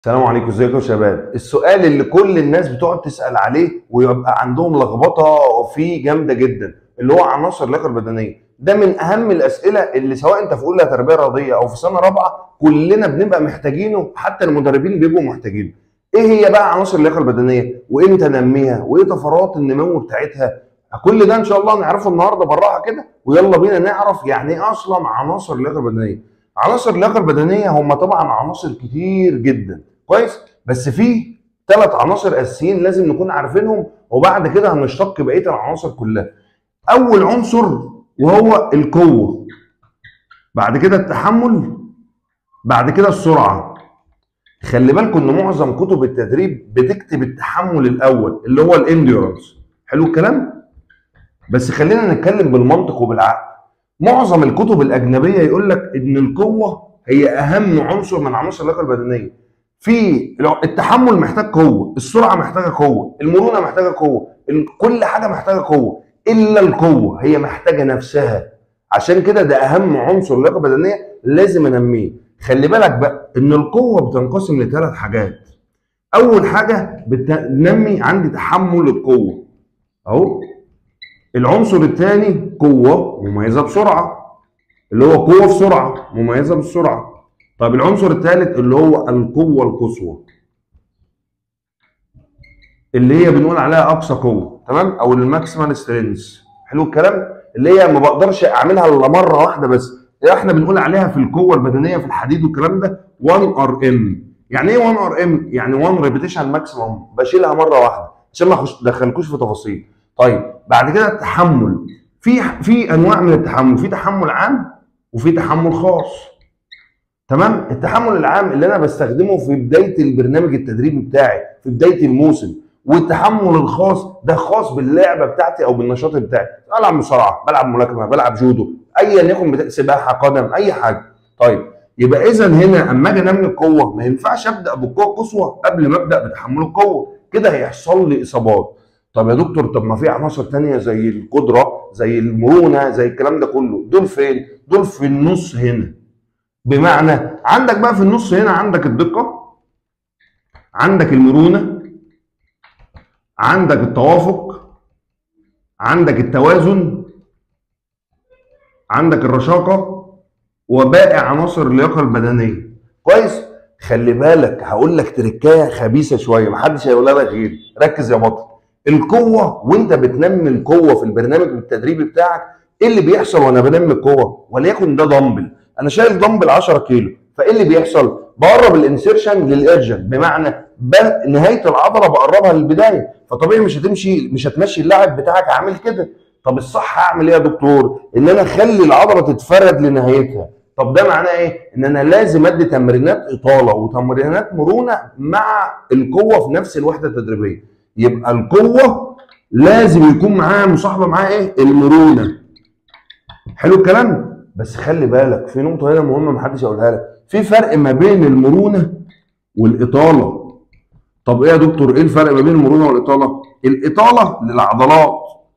السلام عليكم ازيكم يا شباب السؤال اللي كل الناس بتقعد تسال عليه ويبقى عندهم لخبطه فيه جامده جدا اللي هو عناصر اللياقه البدنيه ده من اهم الاسئله اللي سواء انت في اولى تربيه رياضيه او في سنه رابعه كلنا بنبقى محتاجينه حتى المدربين بيبقوا محتاجينه ايه هي بقى عناصر اللياقه البدنيه وامتى ننميها وايه طفرات النمو بتاعتها كل ده ان شاء الله نعرفه النهارده بالراحه كده ويلا بينا نعرف يعني ايه اصلا عناصر اللياقه البدنيه عناصر اللياقه البدنيه هم طبعا عناصر كتير جدا كويس بس في ثلاث عناصر اساسيين لازم نكون عارفينهم وبعد كده هنشتق بقيه العناصر كلها اول عنصر وهو القوه بعد كده التحمل بعد كده السرعه خلي بالكم ان معظم كتب التدريب بتكتب التحمل الاول اللي هو الانديورنس حلو الكلام بس خلينا نتكلم بالمنطق وبالعقل معظم الكتب الاجنبيه يقول لك ان القوه هي اهم عنصر من عناصر اللياقه البدنيه في التحمل محتاج قوه السرعه محتاجه قوه المرونه محتاجه قوه كل حاجه محتاجه قوه الا القوه هي محتاجه نفسها عشان كده ده اهم عنصر اللياقه البدنيه لازم انميه خلي بالك بقى ان القوه بتنقسم لثلاث حاجات اول حاجه بتنمي عندي تحمل القوه اهو العنصر الثاني قوه مميزه بسرعه اللي هو قوه في سرعه مميزه بالسرعه طيب العنصر الثالث اللي هو القوه القصوى اللي هي بنقول عليها اقصى قوه تمام او الماكسيمال سترينث حلو الكلام اللي هي ما بقدرش اعملها الا مره واحده بس احنا بنقول عليها في القوه البدنيه في الحديد والكلام ده 1 ار ام يعني ايه 1 ار ام يعني 1 ريبيتيشن ماكسيموم بشيلها مره واحده عشان ما ادخلكوش في تفاصيل طيب بعد كده التحمل في في انواع من التحمل في تحمل عام وفي تحمل خاص تمام التحمل العام اللي انا بستخدمه في بدايه البرنامج التدريبي بتاعي في بدايه الموسم والتحمل الخاص ده خاص باللعبه بتاعتي او بالنشاط بتاعي العب مصارعه بلعب ملاكمه بلعب جودو ايا يكن سباحه قدم اي حاجه طيب يبقى اذا هنا اما اجي انمي القوه ما ينفعش ابدا بالقوه القصوى قبل ما ابدا بتحمل القوه كده هيحصل لي اصابات طب يا دكتور طب ما في عناصر تانية زي القدره زي المرونه زي الكلام ده كله دول فين دول في النص هنا بمعنى عندك بقى في النص هنا عندك الدقة عندك المرونة عندك التوافق عندك التوازن عندك الرشاقة وباقي عناصر اللياقة البدنية كويس خلي بالك هقول لك تركايه خبيثه شويه محدش هيقولها لك غيري ركز يا بطل القوه وانت بتنمي القوه في البرنامج التدريبي بتاعك ايه اللي بيحصل وانا بنمي القوه وليكن ده دمبل انا شايل دمبل 10 كيلو فايه اللي بيحصل بقرب الانسيرشن للارجن بمعنى نهايه العضله بقربها للبدايه فطبيعي مش هتمشي مش هتمشي اللاعب بتاعك عامل كده طب الصح اعمل ايه يا دكتور ان انا اخلي العضله تتفرد لنهايتها طب ده معناه ايه ان انا لازم ادي تمرينات اطاله وتمرينات مرونه مع القوه في نفس الوحده التدريبيه يبقى القوه لازم يكون معاها مصاحبه معاها ايه المرونه حلو الكلام بس خلي بالك في نقطه هنا مهمه محدش هيقولها لك في فرق ما بين المرونه والاطاله طب ايه يا دكتور ايه الفرق ما بين المرونه والاطاله الاطاله للعضلات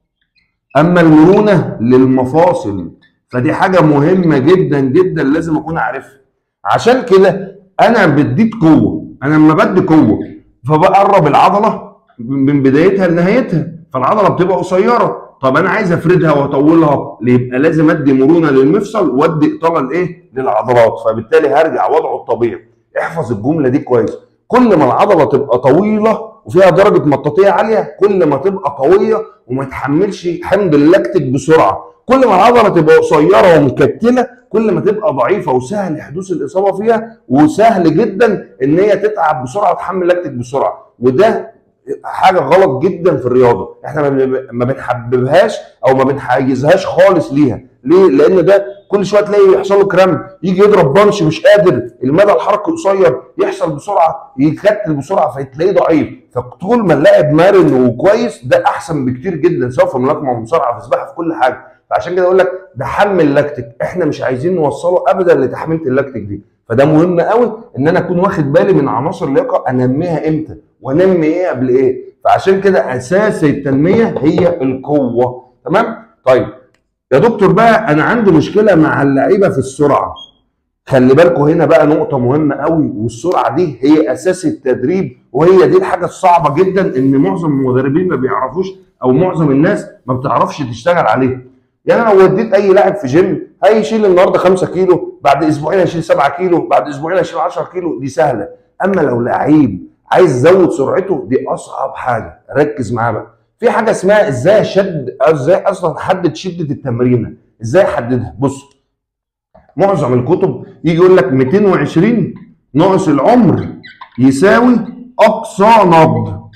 اما المرونه للمفاصل فدي حاجه مهمه جدا جدا لازم اكون عارفها عشان كده انا بديت قوه انا لما بدي قوه فبقرب العضله من بدايتها لنهايتها فالعضله بتبقى قصيره طب انا عايز افردها واطولها يبقى لازم ادي مرونه للمفصل وادي اطاله لايه للعضلات فبالتالي هرجع وضعه الطبيعي احفظ الجمله دي كويس كل ما العضله تبقى طويله وفيها درجه مطاطيه عاليه كل ما تبقى قويه وما تحملش حمض اللاكتيك بسرعه كل ما العضله تبقى قصيره ومكتله كل ما تبقى ضعيفه وسهل حدوث الاصابه فيها وسهل جدا ان هي تتعب بسرعه وتحمل لاكتيك بسرعه وده حاجه غلط جدا في الرياضه احنا ما بنحببهاش او ما بنحيزهاش خالص ليها ليه لان ده كل شويه تلاقي يحصل له كرام يجي يضرب بانش مش قادر المدى الحركي قصير يحصل بسرعه يتكتل بسرعه فتلاقيه ضعيف فطول ما اللاعب مرن وكويس ده احسن بكتير جدا سواء في ملاكمه ومصارعه في سباحه في كل حاجه فعشان كده اقول لك ده حمل لاكتيك احنا مش عايزين نوصله ابدا لتحميله اللاكتيك دي فده مهم قوي ان انا اكون واخد بالي من عناصر اللياقه انميها امتى وانمي ايه قبل ايه فعشان كده اساس التنميه هي القوه تمام طيب يا دكتور بقى انا عندي مشكله مع اللعيبه في السرعه خلي بالكم هنا بقى نقطة مهمة قوي والسرعة دي هي أساس التدريب وهي دي الحاجة الصعبة جدا إن معظم المدربين ما بيعرفوش أو معظم الناس ما بتعرفش تشتغل عليها. يعني أنا لو وديت أي لاعب في جيم هيشيل النهارده 5 كيلو بعد أسبوعين هيشيل 7 كيلو بعد أسبوعين هيشيل 10 كيلو دي سهلة. أما لو لعيب عايز يزود سرعته دي أصعب حاجة ركز معاه بقى. في حاجة اسمها إزاي أشد إزاي أصلا أحدد شدة التمرينة. إزاي أحددها؟ بص معظم الكتب يجي يقول لك 220 ناقص العمر يساوي اقصى نبض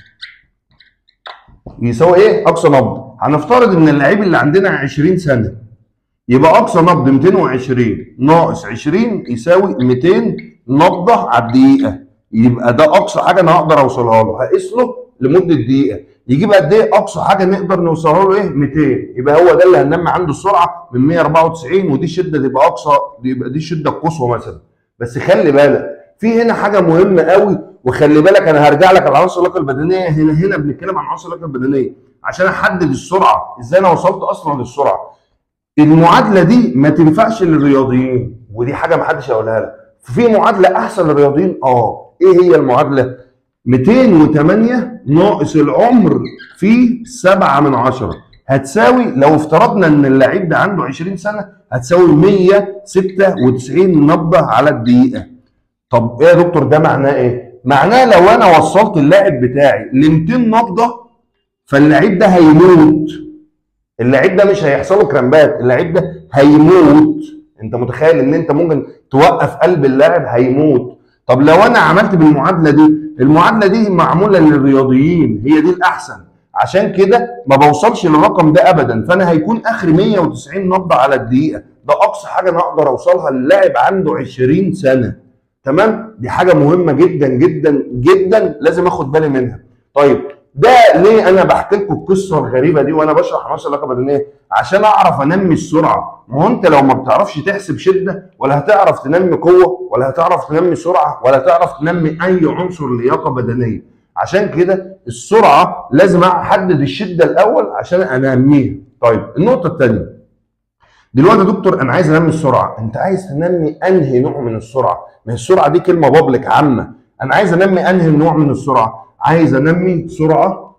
يساوي ايه اقصى نبض هنفترض ان اللعيب اللي عندنا 20 سنه يبقى اقصى نبض 220 ناقص 20 يساوي 200 نبضه على الدقيقه يبقى ده اقصى حاجه انا هقدر اوصلها له هقيس له لمده دقيقه يجيب قد ايه اقصى حاجه نقدر نوصلها له ايه 200 يبقى هو ده اللي هننمي عنده السرعه من 194 ودي شده تبقى اقصى يبقى دي الشده القصوى مثلا بس خلي بالك في هنا حاجه مهمه قوي وخلي بالك انا هرجع لك على عناصر اللياقه البدنيه هنا هنا بنتكلم عن عناصر اللياقه البدنيه عشان احدد السرعه ازاي انا وصلت اصلا للسرعه المعادله دي ما تنفعش للرياضيين ودي حاجه ما حدش هيقولها لك في معادله احسن للرياضيين اه ايه هي المعادله 208 ناقص العمر في 7 من 10 هتساوي لو افترضنا ان اللعيب ده عنده 20 سنه هتساوي 196 نبضه على الدقيقه طب ايه يا دكتور ده معناه ايه معناه لو انا وصلت اللاعب بتاعي ل 200 نبضه فاللعيب ده هيموت اللعيب ده مش هيحصل له كرامبات اللعيب ده هيموت انت متخيل ان انت ممكن توقف قلب اللاعب هيموت طب لو انا عملت بالمعادله دي المعادله دي معموله للرياضيين هي دي الاحسن عشان كده ما بوصلش للرقم ده ابدا فانا هيكون اخري 190 نبضه على الدقيقه ده اقصى حاجه انا اقدر اوصلها للاعب عنده 20 سنه تمام دي حاجه مهمه جدا جدا جدا لازم اخد بالي منها طيب ده ليه انا بحكي لكم القصه الغريبه دي وانا بشرح عناصر اللياقه البدنيه عشان اعرف انمي السرعه ما هو انت لو ما بتعرفش تحسب شده ولا هتعرف تنمي قوه ولا هتعرف تنمي سرعه ولا هتعرف تنمي اي عنصر لياقه بدنيه عشان كده السرعه لازم احدد الشده الاول عشان انميها طيب النقطه الثانيه دلوقتي يا دكتور انا عايز انمي السرعه انت عايز تنمي انهي نوع من السرعه ما هي السرعه دي كلمه بابليك عامه انا عايز انمي انهي نوع من السرعه عايز انمي سرعه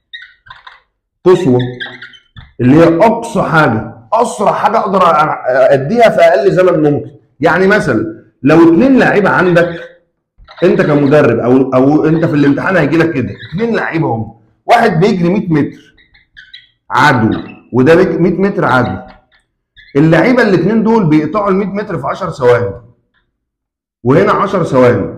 قصوى اللي هي اقصى حاجه اسرع حاجه اقدر اديها في اقل زمن ممكن يعني مثلا لو اتنين لعيبه عندك انت كمدرب او او انت في الامتحان هيجي لك كده اتنين لعيبه هم واحد بيجري 100 متر عدو وده 100 متر عدو اللعيبه الاثنين دول بيقطعوا ال 100 متر في 10 ثواني وهنا 10 ثواني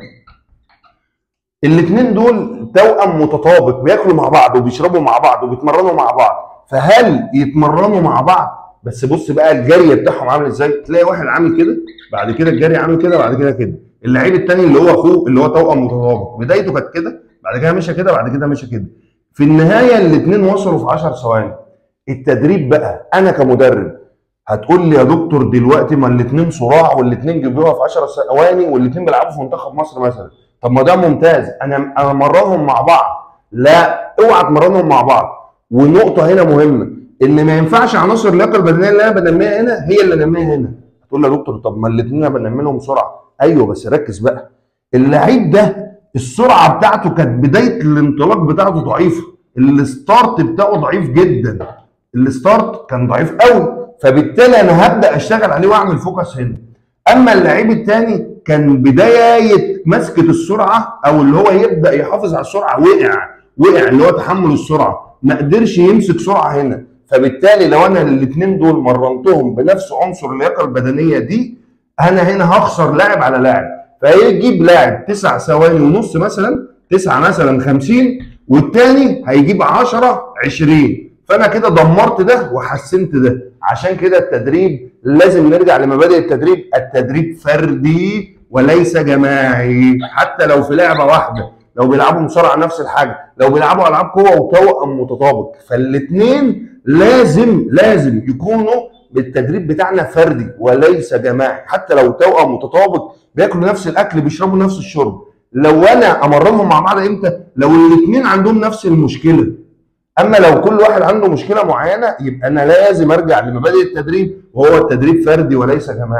الاثنين دول توأم متطابق بياكلوا مع بعض وبيشربوا مع بعض وبيتمرنوا مع بعض فهل يتمرنوا مع بعض بس بص بقى الجري بتاعهم عامل ازاي تلاقي واحد عامل كده بعد كده الجري عامل كده بعد كده كده اللعيب الثاني اللي هو اخوه اللي هو توأم متطابق بدايته كانت كده بعد كده مشى كده بعد كده مشى كده في النهايه الاثنين وصلوا في 10 ثواني التدريب بقى انا كمدرب هتقول لي يا دكتور دلوقتي ما الاثنين صراع والاثنين جابوها في 10 ثواني والاثنين بيلعبوا في منتخب مصر مثلا طب ما ده ممتاز انا انا مرنهم مع بعض لا اوعى تمرنهم مع بعض ونقطه هنا مهمه ان ما ينفعش عناصر اللياقه البدنيه اللي انا بنميها هنا هي اللي انميها هنا تقول لي يا دكتور طب ما الاثنين انا بنمي لهم سرعه ايوه بس ركز بقى اللعيب ده السرعه بتاعته كانت بدايه الانطلاق بتاعته ضعيفه الستارت بتاعه ضعيف جدا الستارت كان ضعيف قوي فبالتالي انا هبدا اشتغل عليه واعمل فوكس هنا اما اللعيب الثاني كان بدايه مسكه السرعه او اللي هو يبدا يحافظ على السرعه وقع وقع اللي هو تحمل السرعه ما قدرش يمسك سرعه هنا فبالتالي لو انا الاثنين دول مرنتهم بنفس عنصر اللياقه البدنيه دي انا هنا هخسر لاعب على لاعب فهيجيب لاعب تسع ثواني ونص مثلا تسعة مثلا 50 والتاني هيجيب 10 20 فانا كده دمرت ده وحسنت ده عشان كده التدريب لازم نرجع لمبادئ التدريب التدريب فردي وليس جماعي حتى لو في لعبه واحده لو بيلعبوا مصارعه نفس الحاجه لو بيلعبوا العاب قوه وتوأم متطابق فالاثنين لازم لازم يكونوا بالتدريب بتاعنا فردي وليس جماعي حتى لو توأم متطابق بياكلوا نفس الاكل بيشربوا نفس الشرب لو انا امرنهم مع بعض امتى لو الاثنين عندهم نفس المشكله اما لو كل واحد عنده مشكله معينه يبقى انا لازم ارجع لمبادئ التدريب وهو التدريب فردي وليس جماعي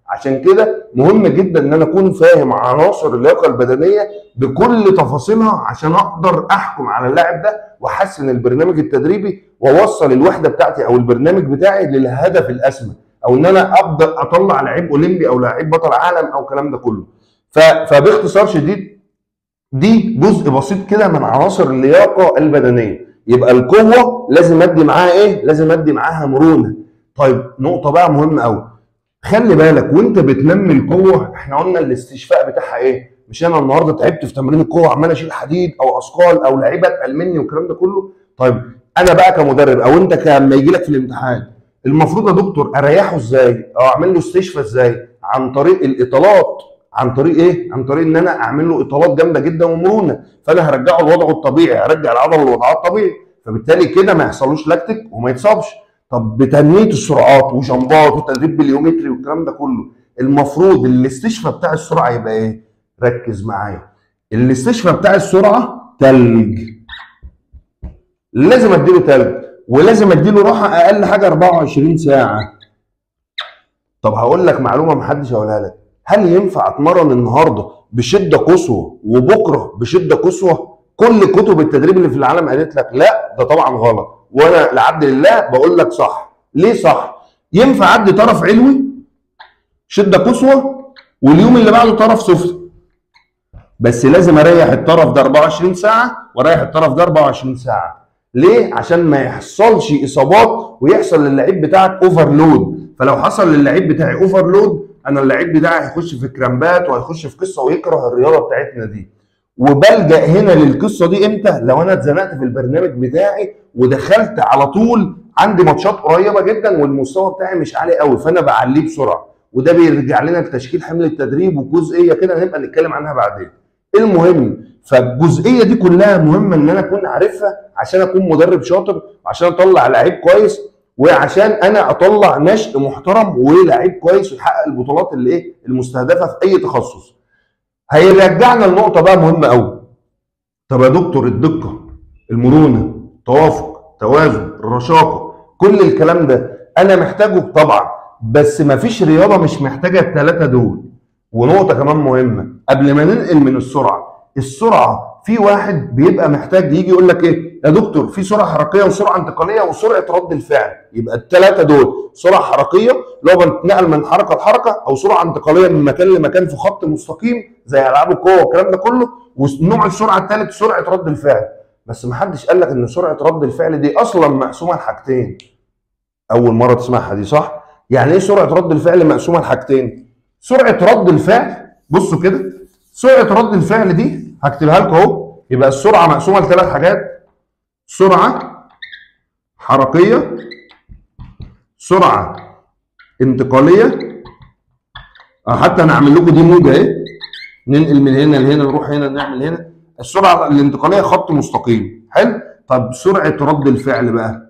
عشان كده مهم جدا ان انا اكون فاهم عناصر اللياقه البدنيه بكل تفاصيلها عشان اقدر احكم على اللاعب ده واحسن البرنامج التدريبي واوصل الوحده بتاعتي او البرنامج بتاعي للهدف الاسمى او ان انا ابدا اطلع لعيب اولمبي او لعيب بطل عالم او الكلام ده كله فباختصار شديد دي جزء بسيط كده من عناصر اللياقه البدنيه يبقى القوه لازم ادي معاها ايه لازم ادي معاها مرونه طيب نقطه بقى مهمه قوي خلي بالك وانت بتنمي القوه احنا قلنا الاستشفاء بتاعها ايه مش انا النهارده تعبت في تمرين القوه عمال اشيل حديد او اثقال او لعيبه اتقل مني والكلام ده كله طيب انا بقى كمدرب او انت لما يجي لك في الامتحان المفروض يا دكتور اريحه ازاي او اعمل له استشفاء ازاي عن طريق الاطالات عن طريق ايه عن طريق ان انا اعمل له اطالات جامده جدا ومرونه فانا هرجعه لوضعه الطبيعي هرجع العضله لوضعها الطبيعي فبالتالي كده ما يحصلوش لاكتيك وما يتصابش طب بتنميه السرعات وجنبات وتدريب باليومتري والكلام ده كله المفروض الاستشفاء بتاع السرعه يبقى ايه ركز معايا الاستشفاء بتاع السرعه تلج لازم اديله تلج ولازم اديله راحه اقل حاجه 24 ساعه طب هقول لك معلومه محدش هقولها لك هل ينفع اتمرن النهارده بشده قصوى وبكره بشده قصوى كل كتب التدريب اللي في العالم قالت لك لا ده طبعا غلط وانا لعبد الله بقول لك صح ليه صح ينفع ادي طرف علوي شده قصوى واليوم اللي بعده طرف سفلي بس لازم اريح الطرف ده 24 ساعه واريح الطرف ده 24 ساعه ليه عشان ما يحصلش اصابات ويحصل للعيب بتاعك اوفرلود فلو حصل للعيب بتاعي اوفرلود انا اللعيب بتاعي هيخش في كرامبات وهيخش في قصه ويكره الرياضه بتاعتنا دي وبلجا هنا للقصه دي امتى لو انا اتزنقت في البرنامج بتاعي ودخلت على طول عندي ماتشات قريبه جدا والمستوى بتاعي مش عالي قوي فانا بعليه بسرعه وده بيرجع لنا لتشكيل حمل التدريب وجزئيه كده هنبقى نتكلم عنها بعدين المهم فالجزئيه دي كلها مهمه ان انا اكون عارفها عشان اكون مدرب شاطر وعشان اطلع لعيب كويس وعشان انا اطلع نشء محترم ولعيب كويس ويحقق البطولات اللي ايه المستهدفه في اي تخصص هيرجعنا لنقطه بقى مهمه قوي طب يا دكتور الدقه المرونه توافق توازن الرشاقه كل الكلام ده انا محتاجه طبعا بس مفيش رياضه مش محتاجه الثلاثه دول ونقطه كمان مهمه قبل ما ننقل من السرعه السرعه في واحد بيبقى محتاج يجي يقول لك ايه يا دكتور في سرعه حركيه وسرعه انتقاليه وسرعه رد الفعل يبقى الثلاثه دول سرعه حركيه اللي هو بنتنقل من حركه لحركه او سرعه انتقاليه من مكان لمكان في خط مستقيم زي العاب القوه والكلام ده كله ونوع السرعه الثالث سرعه رد الفعل بس ما حدش قال لك ان سرعه رد الفعل دي اصلا مقسومه لحاجتين اول مره تسمعها دي صح يعني ايه سرعه رد الفعل مقسومه لحاجتين سرعه رد الفعل بصوا كده سرعه رد الفعل دي هكتبها لكم اهو يبقى السرعه مقسومه لثلاث حاجات سرعه حركيه سرعه انتقاليه أو حتى انا اعمل لكم دي موجه اهي ننقل من هنا لهنا نروح هنا نعمل هنا السرعه الانتقاليه خط مستقيم حلو طب سرعه رد الفعل بقى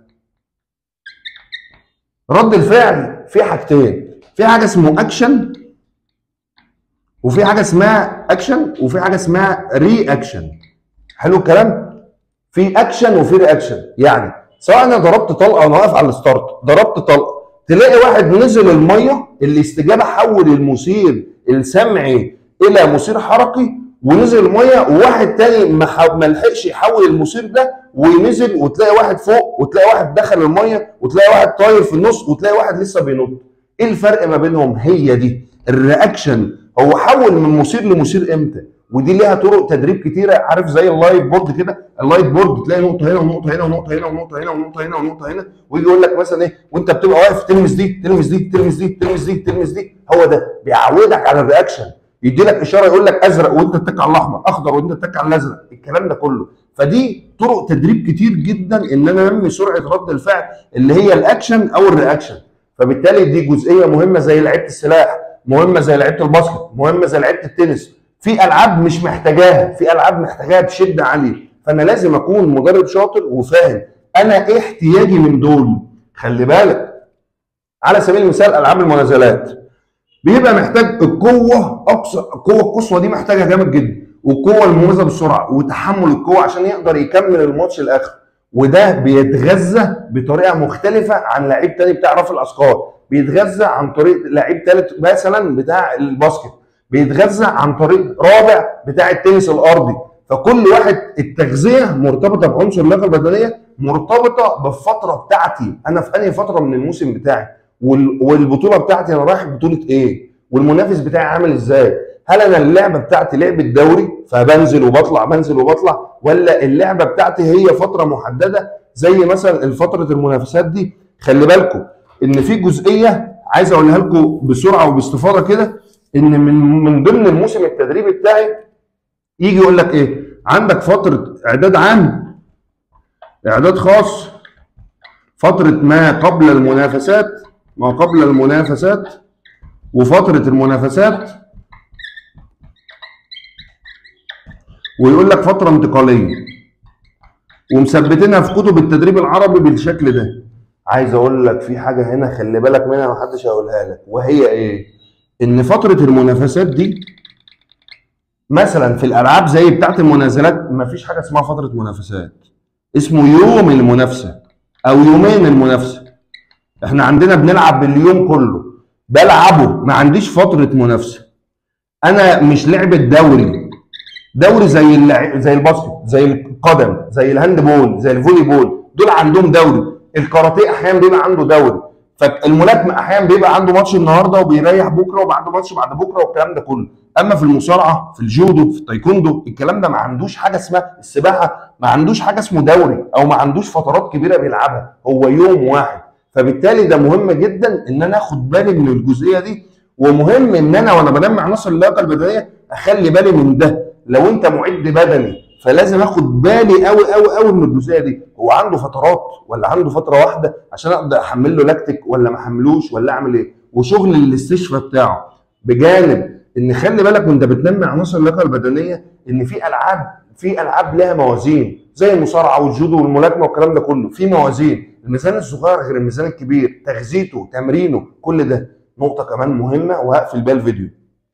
رد الفعل في حاجتين في حاجه اسمه اكشن وفي حاجه اسمها اكشن وفي حاجه اسمها ري اكشن حلو الكلام في اكشن وفي ري اكشن يعني سواء انا ضربت طلقه وانا واقف على الستارت ضربت طلقه تلاقي واحد نزل الميه الاستجابه حول المثير السمعي الى مثير حركي ونزل الميه وواحد تاني ما لحقش يحول المثير ده ونزل وتلاقي واحد فوق وتلاقي واحد دخل الميه وتلاقي واحد طاير في النص وتلاقي واحد لسه بينط ايه الفرق ما بينهم هي دي الرياكشن هو حول من مثير لمثير امتى ودي ليها طرق تدريب كتيره عارف زي اللايت بورد كده اللايت بورد تلاقي نقطه هنا ونقطه هنا ونقطه هنا ونقطه هنا ونقطه هنا ونقطه هنا ويجي يقول لك مثلا ايه وانت بتبقى واقف تلمس دي تلمس دي تلمس دي تلمس دي تلمس دي هو ده بيعودك على الرياكشن يدي لك اشاره يقول لك ازرق وانت تتك على الاحمر اخضر وانت تتك على الازرق الكلام ده كله فدي طرق تدريب كتير جدا ان انا انمي سرعه رد الفعل اللي هي الاكشن او الرياكشن فبالتالي دي جزئيه مهمه زي لعيبه السلاح مهمه زي لعيبه الباسكت مهمه زي لعيبه التنس في العاب مش محتاجاها في العاب محتاجاها بشده عاليه فانا لازم اكون مدرب شاطر وفاهم انا ايه احتياجي من دول خلي بالك على سبيل المثال العاب المنازلات بيبقى محتاج القوه اقصى القوه القصوى دي محتاجها جامد جدا والقوه المميزه بالسرعه وتحمل القوه عشان يقدر يكمل الماتش الاخر وده بيتغذى بطريقه مختلفه عن لعيب تاني بتاع رفع الاثقال بيتغذى عن طريق لعيب ثالث مثلا بتاع الباسكت بيتغذى عن طريق رابع بتاع التنس الارضي فكل واحد التغذيه مرتبطه بعنصر اللياقه البدنيه مرتبطه بالفتره بتاعتي انا في انهي فتره من الموسم بتاعي وال- والبطوله بتاعتي انا رايح بطوله ايه والمنافس بتاعي عامل ازاي هل انا اللعبه بتاعتي لعبه دوري فبنزل وبطلع بنزل وبطلع ولا اللعبه بتاعتي هي فتره محدده زي مثلا فتره المنافسات دي خلي بالكم ان في جزئيه عايز اقولها لكم بسرعه وباستفاضه كده ان من من ضمن الموسم التدريبي بتاعي يجي يقول لك ايه عندك فتره اعداد عام اعداد خاص فتره ما قبل المنافسات ما قبل المنافسات وفتره المنافسات ويقول لك فتره انتقاليه ومثبتينها في كتب التدريب العربي بالشكل ده عايز اقول لك في حاجه هنا خلي بالك منها محدش هيقولها لك وهي ايه ان فتره المنافسات دي مثلا في الالعاب زي بتاعه المنازلات مفيش حاجه اسمها فتره منافسات اسمه يوم المنافسه او يومين المنافسه احنا عندنا بنلعب باليوم كله بلعبه ما عنديش فتره منافسه انا مش لعبه دوري دوري زي اللع... زي الباسكت زي القدم زي الهاند بول زي الفولي بول دول عندهم دوري الكاراتيه احيانا بيبقى عنده دوري فالملاكمه احيانا بيبقى عنده ماتش النهارده وبيريح بكره وبعده ماتش بعد بكره والكلام ده كله اما في المصارعه في الجودو في التايكوندو الكلام ده ما عندوش حاجه اسمها السباحه ما عندوش حاجه اسمه دوري او ما عندوش فترات كبيره بيلعبها هو يوم واحد فبالتالي ده مهم جدا ان انا اخد بالي من الجزئيه دي ومهم ان انا وانا بنمي عناصر اللياقه البدنيه اخلي بالي من ده لو انت معد بدني فلازم اخد بالي قوي قوي قوي من الجزئيه دي هو عنده فترات ولا عنده فتره واحده عشان اقدر احمل له لاكتيك ولا ما احملوش ولا اعمل ايه وشغل الاستشفاء بتاعه بجانب ان خلي بالك وانت بتنمي عناصر اللياقه البدنيه ان في العاب في العاب لها موازين زي المصارعه والجودو والملاكمه والكلام ده كله في موازين الميزان الصغير غير الميزان الكبير تغذيته تمرينه كل ده نقطه كمان مهمه وهقفل بيها الفيديو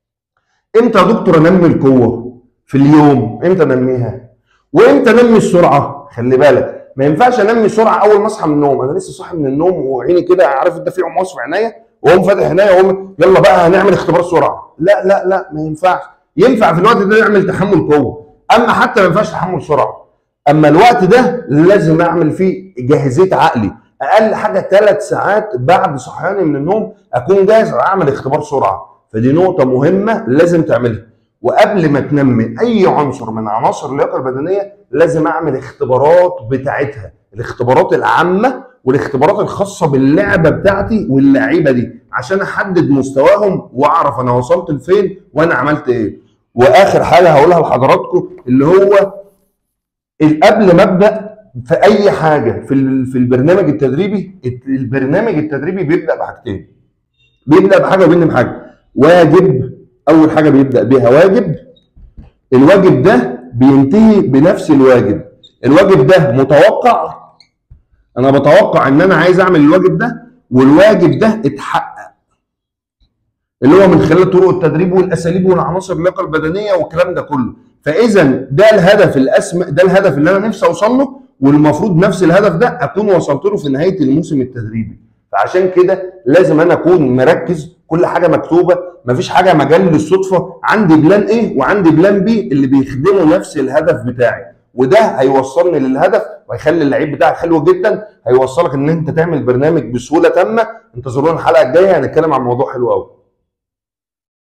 امتى يا دكتور انمي القوه في اليوم امتى انميها وامتى انمي السرعه خلي بالك ما ينفعش انمي السرعه اول ما اصحى من النوم انا لسه صاحي من النوم وعيني كده عارف انت في عماص في عينيا واقوم فاتح عينيا واقوم يلا بقى هنعمل اختبار سرعه لا لا لا ما ينفعش ينفع في الوقت ده نعمل تحمل قوه اما حتى ما ينفعش تحمل سرعه اما الوقت ده لازم اعمل فيه جاهزيه عقلي اقل حاجه ثلاث ساعات بعد صحياني من النوم اكون جاهز اعمل اختبار سرعه فدي نقطه مهمه لازم تعملها وقبل ما تنمي اي عنصر من عناصر اللياقه البدنيه لازم اعمل اختبارات بتاعتها الاختبارات العامه والاختبارات الخاصه باللعبه بتاعتي واللعيبه دي عشان احدد مستواهم واعرف انا وصلت لفين وانا عملت ايه واخر حاجه هقولها لحضراتكم اللي هو قبل ما ابدا في اي حاجه في ال- في البرنامج التدريبي البرنامج التدريبي بيبدا بحاجتين بيبدا بحاجه وبينهي بحاجه واجب اول حاجه بيبدا بيها واجب الواجب ده بينتهي بنفس الواجب الواجب ده متوقع انا بتوقع ان انا عايز اعمل الواجب ده والواجب ده اتحقق اللي هو من خلال طرق التدريب والاساليب والعناصر اللياقه البدنيه والكلام ده كله فاذا ده الهدف الاسمى ده الهدف اللي انا نفسي اوصل له والمفروض نفس الهدف ده اكون وصلت له في نهايه الموسم التدريبي فعشان كده لازم انا اكون مركز كل حاجه مكتوبه مفيش حاجه مجال للصدفه عندي بلان ايه وعندي بلان بي اللي بيخدموا نفس الهدف بتاعي وده هيوصلني للهدف وهيخلي اللعيب بتاعك حلو جدا هيوصلك ان انت تعمل برنامج بسهوله تامه انتظرونا الحلقه الجايه هنتكلم عن موضوع حلو قوي